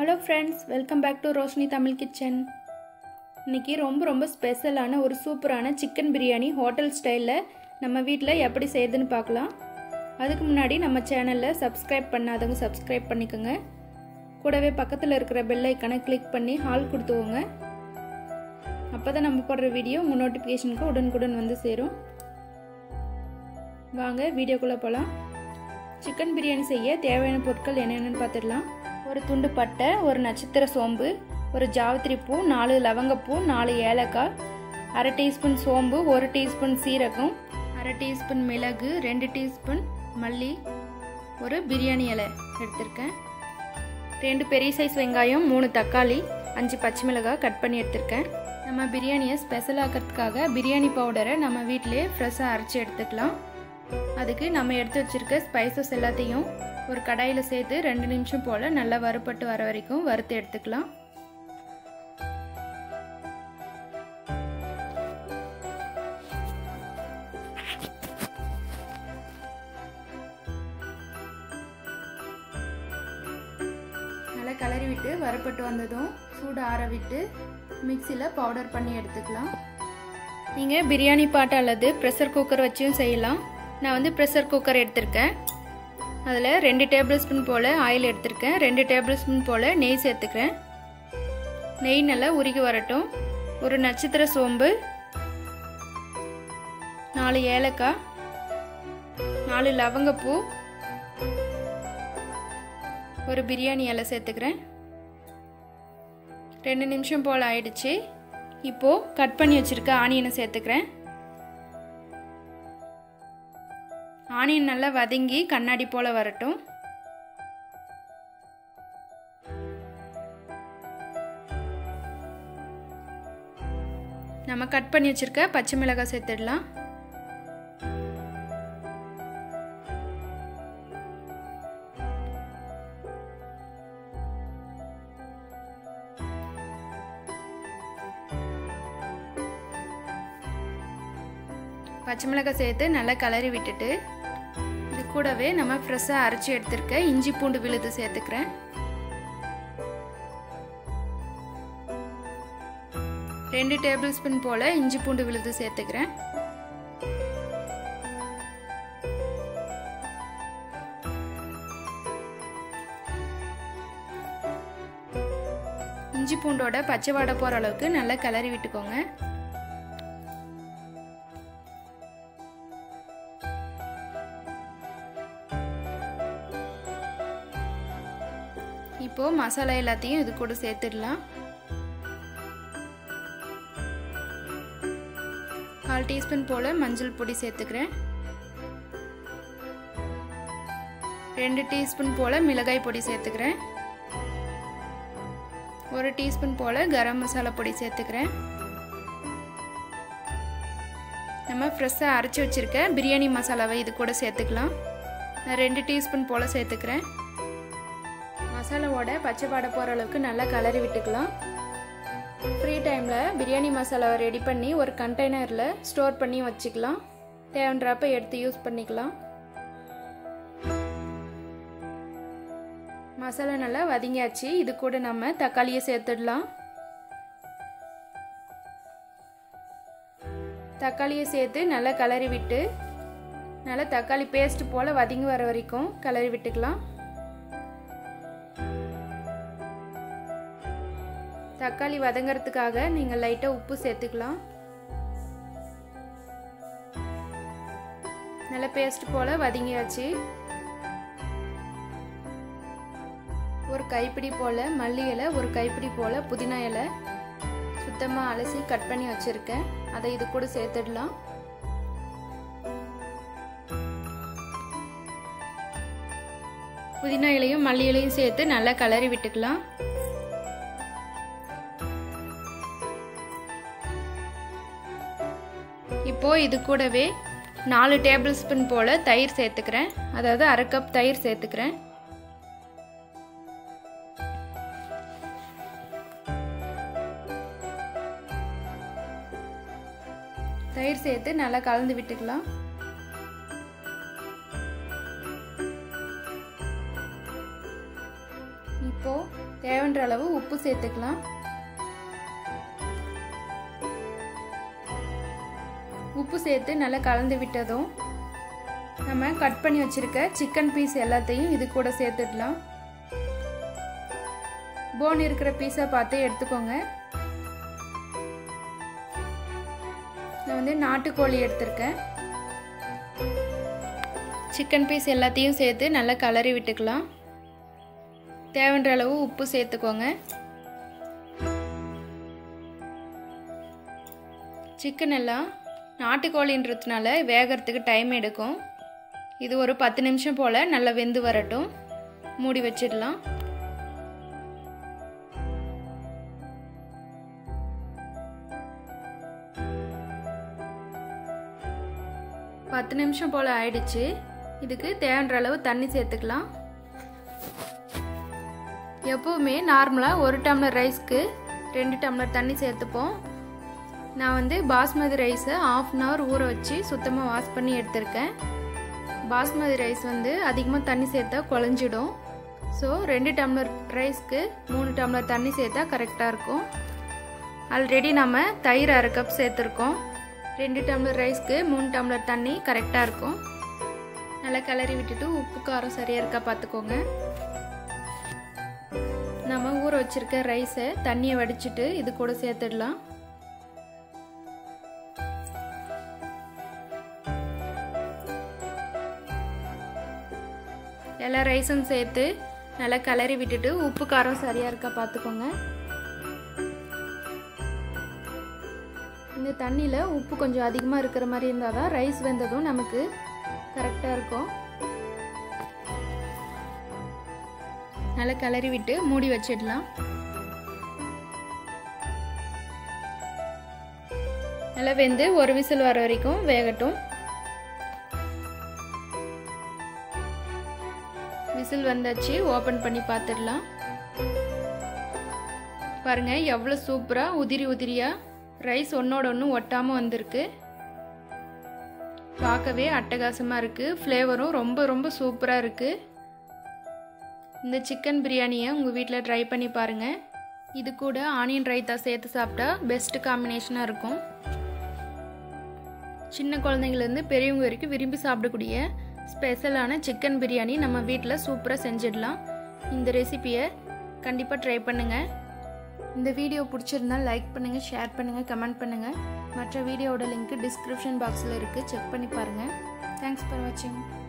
hello friends welcome back to Roshini Tamil kitchen இன்னைக்கு ரொம்ப ரொம்ப ஸ்பெஷலான ஒரு சூப்பரான சிக்கன் பிரியாணி ஹோட்டல் ஸ்டைலில் நம்ம வீட்டில் எப்படி செய்யுதுன்னு பார்க்கலாம் அதுக்கு முன்னாடி நம்ம சேனலில் சப்ஸ்கிரைப் பண்ணாதவங்க சப்ஸ்கிரைப் பண்ணிக்கோங்க கூடவே பக்கத்தில் இருக்கிற பெல் ஐக்கனை கிளிக் பண்ணி ஹால் கொடுத்துவோங்க அப்போ தான் நம்ம போடுற வீடியோ உங்கள் நோட்டிஃபிகேஷனுக்கு உடனுக்குடன் வந்து சேரும் வாங்க வீடியோக்குள்ளே போகலாம் சிக்கன் பிரியாணி செய்ய தேவையான பொருட்கள் என்னென்னு பார்த்துடலாம் ஒரு துண்டு பட்டை ஒரு நட்சத்திர சோம்பு ஒரு ஜாவத்திரி பூ நாலு லவங்கப்பூ நாலு ஏலக்காய் அரை டீஸ்பூன் சோம்பு ஒரு டீஸ்பூன் சீரகம் அரை டீஸ்பூன் மிளகு ரெண்டு டீஸ்பூன் மல்லி ஒரு பிரியாணி இலை எடுத்திருக்கேன் ரெண்டு பெரிய சைஸ் வெங்காயம் மூணு தக்காளி அஞ்சு பச்சை மிளகாய் கட் பண்ணி எடுத்திருக்கேன் நம்ம பிரியாணியை ஸ்பெஷல் ஆக்கிறதுக்காக பிரியாணி பவுடரை நம்ம வீட்டிலே ஃப்ரெஷ்ஷாக அரைச்சி எடுத்துக்கலாம் அதுக்கு நம்ம எடுத்து வச்சுருக்க ஸ்பைசஸ் எல்லாத்தையும் ஒரு கடாயில் சேர்த்து ரெண்டு நிமிஷம் போல் நல்லா வறுப்பட்டு வர வரைக்கும் வறுத்து எடுத்துக்கலாம் நல்லா கிளறி விட்டு வறுப்பட்டு வந்ததும் சூடு ஆற விட்டு மிக்சியில் பவுடர் பண்ணி எடுத்துக்கலாம் நீங்கள் பிரியாணி பாட்டு அல்லது ப்ரெஷர் குக்கர் வச்சும் செய்யலாம் நான் வந்து ப்ரெஷர் குக்கர் எடுத்திருக்கேன் அதில் ரெண்டு டேபிள் ஸ்பூன் போல் ஆயில் எடுத்திருக்கேன் ரெண்டு டேபிள் ஸ்பூன் போல் நெய் சேர்த்துக்கிறேன் நெய் நல்லா உருகி வரட்டும் ஒரு நட்சத்திர சோம்பு நாலு ஏலக்காய் நாலு லவங்கப்பூ ஒரு பிரியாணி இலை சேர்த்துக்கிறேன் ரெண்டு நிமிஷம் போல் ஆயிடுச்சு இப்போது கட் பண்ணி வச்சுருக்க ஆனியனை சேர்த்துக்கிறேன் ஆனியன் நல்லா வதங்கி கண்ணாடி போல் வரட்டும் நம்ம கட் பண்ணி வச்சுருக்க பச்சை மிளகாய் சேர்த்துடலாம் பச்சை மிளகாய் சேர்த்து நல்லா கலரி விட்டுட்டு இது கூடவே நம்ம ஃப்ரெஷ்ஷாக அரைச்சி எடுத்துருக்க இஞ்சி பூண்டு விழுது சேர்த்துக்கிறேன் ரெண்டு டேபிள் ஸ்பூன் போல் இஞ்சி பூண்டு விழுது சேர்த்துக்கிறேன் இஞ்சி பூண்டோட பச்சை வாடை போகிற அளவுக்கு நல்லா கிளறி விட்டுக்கோங்க இப்போ மசாலா எல்லாத்தையும் இது கூட சேர்த்துடலாம் கால் டீஸ்பூன் போல் மஞ்சள் பொடி சேர்த்துக்கிறேன் ரெண்டு டீஸ்பூன் போல் மிளகாய் பொடி சேர்த்துக்கிறேன் ஒரு டீஸ்பூன் போல் கரம் மசாலா பொடி சேர்த்துக்கிறேன் நம்ம ஃப்ரெஷ்ஷாக அரைச்சி வச்சுருக்க பிரியாணி மசாலாவை இது கூட சேர்த்துக்கலாம் நான் ரெண்டு டீஸ்பூன் போல் சேர்த்துக்கிறேன் மசாலாவோட பச்சை பாடை போகிற அளவுக்கு நல்லா கலரி விட்டுக்கலாம் ஃப்ரீ டைமில் பிரியாணி மசாலாவை ரெடி பண்ணி ஒரு கண்டெய்னரில் ஸ்டோர் பண்ணி வச்சுக்கலாம் தேவைன்றப்ப எடுத்து யூஸ் பண்ணிக்கலாம் மசாலா நல்லா வதங்கியாச்சு இது கூட நம்ம தக்காளியை சேர்த்துடலாம் தக்காளியை சேர்த்து நல்லா கலரி விட்டு நல்லா தக்காளி பேஸ்ட் போல் வதங்கி வர வரைக்கும் கலரி விட்டுக்கலாம் தக்காளி வதங்கிறதுக்காக நீங்கள் லைட்டாக உப்பு சேர்த்துக்கலாம் நல்ல பேஸ்ட் போல் வதங்கியாச்சு ஒரு கைப்பிடி போல் மல்லி இலை ஒரு கைப்பிடி போல் புதினா இலை சுத்தமாக அலசி கட் பண்ணி வச்சுருக்கேன் அதை இது கூட சேர்த்துடலாம் புதினா இலையும் மல்லி இலையும் சேர்த்து நல்லா கலரி விட்டுக்கலாம் இப்போது இது கூடவே நாலு டேபிள் ஸ்பூன் போல் தயிர் சேர்த்துக்கிறேன் அதாவது அரை கப் தயிர் சேர்த்துக்கிறேன் தயிர் சேர்த்து நல்லா கலந்து விட்டுக்கலாம் இப்போது தேவைன்ற அளவு உப்பு சேர்த்துக்கலாம் உப்பு சேர்த்து நல்லா கலந்து விட்டதும் நம்ம கட் பண்ணி வச்சுருக்க சிக்கன் பீஸ் எல்லாத்தையும் இது கூட சேர்த்துடலாம் போன் இருக்கிற பீஸை பார்த்து எடுத்துக்கோங்க நான் வந்து நாட்டுக்கோழி எடுத்திருக்கேன் சிக்கன் பீஸ் எல்லாத்தையும் சேர்த்து நல்லா கலரி விட்டுக்கலாம் தேவைன்ற அளவு உப்பு சேர்த்துக்கோங்க சிக்கன் எல்லாம் நாட்டுக்கோழின்றதுனால வேகிறதுக்கு டைம் எடுக்கும் இது ஒரு பத்து நிமிஷம் போல் நல்லா வெந்து வரட்டும் மூடி வச்சிடலாம் பத்து நிமிஷம் போல் ஆயிடுச்சு இதுக்கு தேவைன்ற அளவு தண்ணி சேர்த்துக்கலாம் எப்போவுமே நார்மலாக ஒரு டம்ளர் ரைஸ்க்கு ரெண்டு டம்ளர் தண்ணி சேர்த்துப்போம் நான் வந்து பாஸ்மதி ரைஸை ஆஃப் அன் ஹவர் ஊற வச்சு சுத்தமாக வாஷ் பண்ணி எடுத்திருக்கேன் பாஸ்மதி ரைஸ் வந்து அதிகமாக தண்ணி சேர்த்தா குழஞ்சிடும் ஸோ ரெண்டு டம்ளர் ரைஸ்க்கு மூணு டம்ளர் தண்ணி சேர்த்தா கரெக்டாக இருக்கும் ஆல்ரெடி நம்ம தயிர் அரை கப் சேர்த்துருக்கோம் ரெண்டு டம்ளர் ரைஸ்க்கு மூணு டம்ளர் தண்ணி கரெக்டாக இருக்கும் நல்லா கிளறி விட்டுட்டு உப்பு காரம் சரியாக இருக்கா பார்த்துக்கோங்க நம்ம ஊற வச்சுருக்க ரைஸை தண்ணியை வடிச்சிட்டு இது கூட சேர்த்துடலாம் எல்லா ரைஸும் சேர்த்து நல்லா கிளறி விட்டுட்டு உப்பு காரம் சரியாக இருக்கா பார்த்துக்கோங்க இந்த தண்ணியில் உப்பு கொஞ்சம் அதிகமாக இருக்கிற மாதிரி இருந்தால் தான் ரைஸ் வெந்ததும் நமக்கு கரெக்டாக இருக்கும் நல்லா கிளறி விட்டு மூடி வச்சிடலாம் நல்லா வெந்து ஒரு விசில் வர வரைக்கும் வேகட்டும் விசில் வந்தாச்சு ஓப்பன் பண்ணி பார்த்துடலாம் பாருங்க எவ்வளோ சூப்பராக உதிரி உதிரியாக ரைஸ் ஒன்றோட ஒன்று ஒட்டாமல் வந்திருக்கு பார்க்கவே அட்டகாசமாக இருக்குது ஃப்ளேவரும் ரொம்ப ரொம்ப சூப்பராக இருக்குது இந்த சிக்கன் பிரியாணியை உங்கள் வீட்டில் ட்ரை பண்ணி பாருங்கள் இது கூட ஆனியன் ரைத்தா சேர்த்து சாப்பிட்டா பெஸ்ட் காம்பினேஷனாக இருக்கும் சின்ன குழந்தைங்கலேருந்து பெரியவங்க வரைக்கும் விரும்பி சாப்பிடக்கூடிய ஸ்பெஷலான சிக்கன் பிரியாணி நம்ம வீட்டில் சூப்பராக செஞ்சிடலாம் இந்த ரெசிப்பியை கண்டிப்பாக ட்ரை பண்ணுங்கள் இந்த வீடியோ பிடிச்சிருந்தால் லைக் பண்ணுங்கள் ஷேர் பண்ணுங்கள் கமெண்ட் பண்ணுங்கள் மற்ற வீடியோவோட லிங்க்கு டிஸ்கிரிப்ஷன் பாக்ஸில் இருக்குது செக் பண்ணி பாருங்கள் தேங்க்ஸ் ஃபார் வாட்சிங்